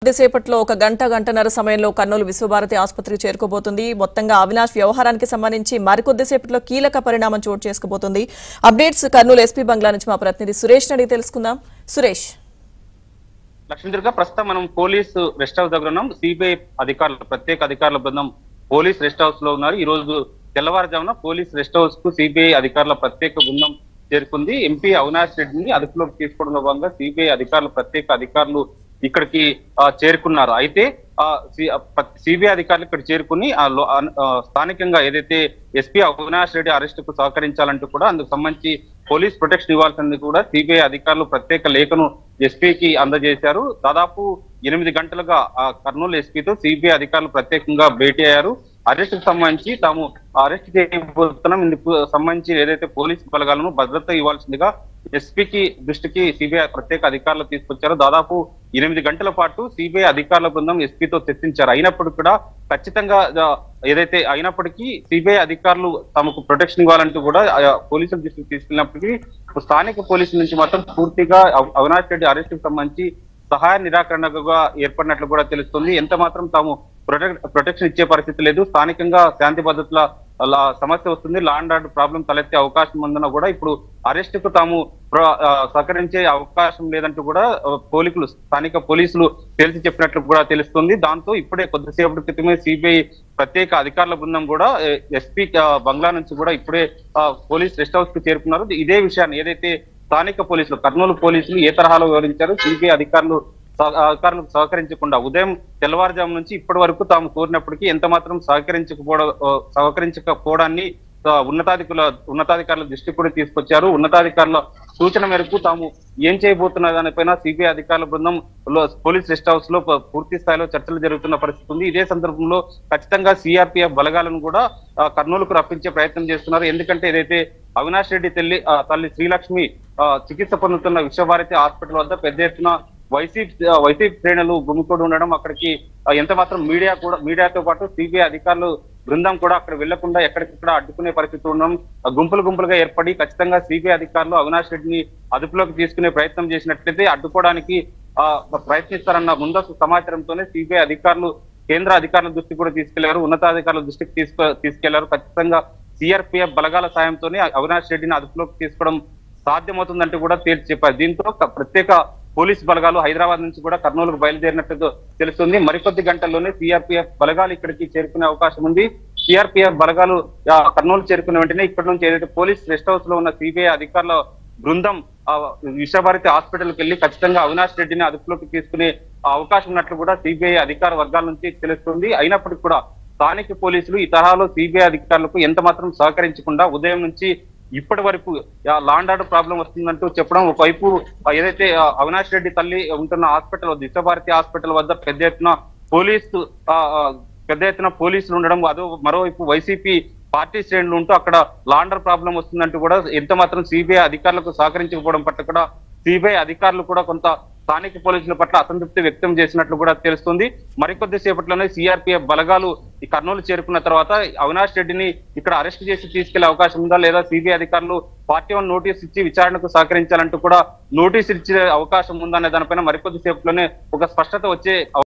మరికొద్దిసేపట్లో ఒక గంట గంటన్నర సమయంలో కర్నూలు విశ్వభారతి ఆసుపత్రికి చేరుకోబోతుంది మొత్తంగా అవినాష్ వ్యవహారానికి సంబంధించి మరికొద్దిసేపట్లో కీలక పరిణామం చోటు చేసుకోబోతుంది అప్డేట్స్ కర్నూలు ఎస్పీ బంగ్లా నుంచి మా ప్రతినిధి సురేష్ అడిగి తెలుసుకుందాం సురేష్ లక్ష్మీదుర్గ ప్రస్తుతం మనం పోలీసు రెస్ట్ హౌస్ దగ్గర ఉన్నాం సిబిఐ అధికారులు ప్రత్యేక అధికారుల బృందం పోలీస్ రెస్ట్ హౌస్ లో ఉన్నారు ఈ రోజు తెల్లవారుజామున పోలీస్ రెస్ట్ హౌస్ కు సిబిఐ అధికారుల ప్రత్యేక బృందం చేరుకుంది ఎంపీ అవినాష్ రెడ్డిని అదుపులోకి తీసుకోవడంలో భాగంగా సిబిఐ అధికారులు ప్రత్యేక అధికారులు ఇక్కడికి ఆ, చేరుకున్నారు అయితే సిబిఐ అధికారులు ఇక్కడ చేరుకుని ఆ లో- ఆ, స్థానికంగా ఏదైతే ఎస్పీ అవినాష్ రెడ్డి అరెస్ట్ కు సహకరించాలంటూ కూడా అందుకు సంబంధించి పోలీస్ ప్రొటెక్షన్ ఇవ్వాల్సింది కూడా సిబిఐ అధికారులు ప్రత్యేక లేఖను ఎస్పీకి అందజేశారు దాదాపు ఎనిమిది గంటలుగా ఆ కర్నూలు ఎస్పీతో సిబిఐ అధికారులు ప్రత్యేకంగా భేటీ అయ్యారు అరెస్ట్ కు సంబంధించి తాము అరెస్ట్ చేయబోతున్నాం ఇందుకు సంబంధించి ఏదైతే పోలీస్ బలగాలను భద్రత ఇవ్వాల్సిందిగా ఎస్పీకి దృష్టికి సిబిఐ ప్రత్యేక అధికారులు తీసుకొచ్చారు దాదాపు ఎనిమిది గంటల పాటు సిబిఐ అధికారుల బృందం ఎస్పీతో చర్చించారు అయినప్పుడు కూడా ఖచ్చితంగా ఆ, ఏదైతే అయినప్పటికీ సిబిఐ అధికారులు తమకు ప్రొటెక్షన్ ఇవ్వాలంటూ కూడా ఆ, పోలీసుల దృష్టికి తీసుకెళ్ళినప్పటికీ స్థానిక పోలీసుల నుంచి మాత్రం పూర్తిగా అవ్- అవినాష్ రెడ్డి అరెస్ట్ కు సంబంధించి సహాయ నిరాకరణగా ఏర్పడినట్లు కూడా తెలుస్తుంది ఎంత మాత్రం తాము ప్రొటెక్ట్ ప్రొటెక్షన్ ఇచ్చే పరిస్థితి లేదు స్థానికంగా శాంతి భద్రతల లా- సమస్య వస్తుంది లా అండ్ ఆర్డర్ ప్రాబ్లం తలెత్తే అవకాశం ఉందన్న కూడా ఇప్పుడు అరెస్ట్ కు తాము ప్ర- ఆ, సహకరించే అవకాశం లేదంటూ కూడా ఆ, పోలీసులు స్థానిక పోలీసులు తెలిసి చెప్పినట్లు కూడా తెలుస్తుంది దాంతో ఇప్పుడే కొద్దిసేపటి క్రితమే సిబిఐ ప్రత్యేక అధికారుల బృందం కూడా ఎస్పీ బంగ్లా నుంచి కూడా ఇప్పుడే ఆ, పోలీస్ రెస్ట్ హౌస్ కు చేరుకున్నారు ఇదే విషయాన్ని ఏదైతే స్థానిక పోలీసులు కర్నూలు పోలీసులు ఏ తరహాలో వివరించారు సిబిఐ అధికారులు సహ- అధికారులకు సహకరించకుండా ఉదయం తెల్లవారుజాము నుంచి ఇప్పటి వరకు తాము కోరినప్పటికీ ఎంత మాత్రం సహకరించకపోవడం ఆ, సహకరించకపోవడాన్ని ఆ, ఉన్నతాధికారుల ఉన్నతాధికారుల దృష్టి కూడా తీసుకొచ్చారు ఉన్నతాధికారుల సూచన మేరకు తాము ఏం చేయబోతున్న దానిపైన సిబిఐ అధికారుల బృందం లో పోలీస్ రెస్ట్ హౌస్ లో ప- పూర్తి స్థాయిలో చర్చలు జరుగుతున్న పరిస్థితి ఉంది ఇదే సందర్భంలో ఖచ్చితంగా సిఆర్పిఎఫ్ బలగాలను కూడా ఆ, కర్నూలుకు రప్పించే ప్రయత్నం చేస్తున్నారు ఎందుకంటే ఏదైతే అవినాష్ రెడ్డి తల్లి ఆ, తల్లి శ్రీలక్ష్మి ఆ, చికిత్స పొందుతున్న విశ్వభారతి హాస్పిటల్ వద్ద పెద్ద ఎత్తున వైసీపీ వైసీపీ శ్రేణులు గుమికూడి ఉండడం అక్కడికి ఆ, ఎంత మాత్రం మీడియా కూడా మీడియాతో పాటు సిబిఐ అధికారులు బృందం కూడా అక్కడ వెళ్లకుండా ఎక్కడికక్కడ అడ్డుకునే పరిస్థితి ఉండడం ఆ, గుంపులు గుంపులుగా ఏర్పడి ఖచ్చితంగా సిబిఐ అధికారులు అవినాష్ రెడ్డిని అదుపులోకి తీసుకునే ప్రయత్నం చేసినట్లయితే అడ్డుకోవడానికి ఆ, ప్రయత్నిస్తారన్న ముందస్తు సమాచారంతోనే సిబిఐ అధికారులు కేంద్ర అధికారుల దృష్టికి కూడా తీసుకెళ్లారు ఉన్నతాధికారుల దృష్టికి తీసుకు తీసుకెళ్లారు ఖచ్చితంగా సిఆర్పిఎఫ్ బలగాల సాయంతోనే అవినాష్ రెడ్డిని అదుపులోకి తీసుకోవడం సాధ్యమవుతుందంటూ కూడా తేల్చి చెప్పారు దీంతో క- ప్రత్యేక పోలీస్ బలగాలు హైదరాబాద్ నుంచి కూడా కర్నూలుకు బయలుదేరినట్టు తెలుస్తుంది మరికొద్ది గంటల్లోనే సిఆర్పిఎఫ్ బలగాలు ఇక్కడికి చేరుకునే అవకాశం ఉంది సిఆర్పిఎఫ్ బలగాలు ఆ, కర్నూలు చేరుకున్న వెంటనే ఇక్కడ నుంచి ఏదైతే పోలీస్ రెస్ట్ హౌస్ లో ఉన్న సిబిఐ అధికారుల బృందం ఆ, విశ్వభారతి హాస్పిటల్కి వెళ్లి ఖచ్చితంగా అవినాష్ రెడ్డిని అదుపులోకి తీసుకునే అవకాశం ఉన్నట్లు కూడా సిబిఐ అధికార వర్గాల నుంచి తెలుస్తుంది అయినప్పటికీ కూడా స్థానిక పోలీసులు ఈ తరహాలో సిబిఐ అధికారులకు ఎంత మాత్రం సహకరించకుండా ఉదయం నుంచి ఇప్పటి వరకు లాండ్ ఆర్డర్ ప్రాబ్లం వస్తుందంటూ చెప్పడం ఒకవైపు ఆ, ఏదైతే ఆ, అవినాష్ రెడ్డి తల్లి ఉంటున్న హాస్పిటల్ వద్ద విశ్వభారతి హాస్పిటల్ వద్ద పెద్ద ఎత్తున పోలీసు ఆ, ఆ, పెద్ద ఎత్తున పోలీసులు ఉండడం అదో మరోవైపు వైసీపీ పార్టీ శ్రేణులు ఉంటూ అక్కడ లాండర్ ప్రాబ్లం వస్తుందంటూ కూడా ఎంత మాత్రం సిబిఐ అధికారులకు సహకరించకపోవడం పట్ల కూడా సిబిఐ అధికారులు కూడా కొంత స్థానిక పోలీసుల పట్ల అసంతృప్తి వ్యక్తం చేసినట్లు కూడా తెలుస్తుంది మరికొద్ది సేపట్లోనే సిఆర్పిఎఫ్ బలగాలు ఈ కర్నూలు చేరుకున్న తర్వాత అవినాష్ రెడ్డిని ఇక్కడ అరెస్ట్ చేసి తీసుకెళ్లే అవకాశం ఉందా లేదా సిబిఐ అధికారులు పార్టీ వన్ నోటీస్ ఇచ్చి విచారణకు సహకరించాలంటూ కూడా నోటీస్ ఇచ్చే అవకాశం ఉందా అనే దానిపైన మరికొద్ది సేపట్లోనే ఒక స్పష్టత వచ్చే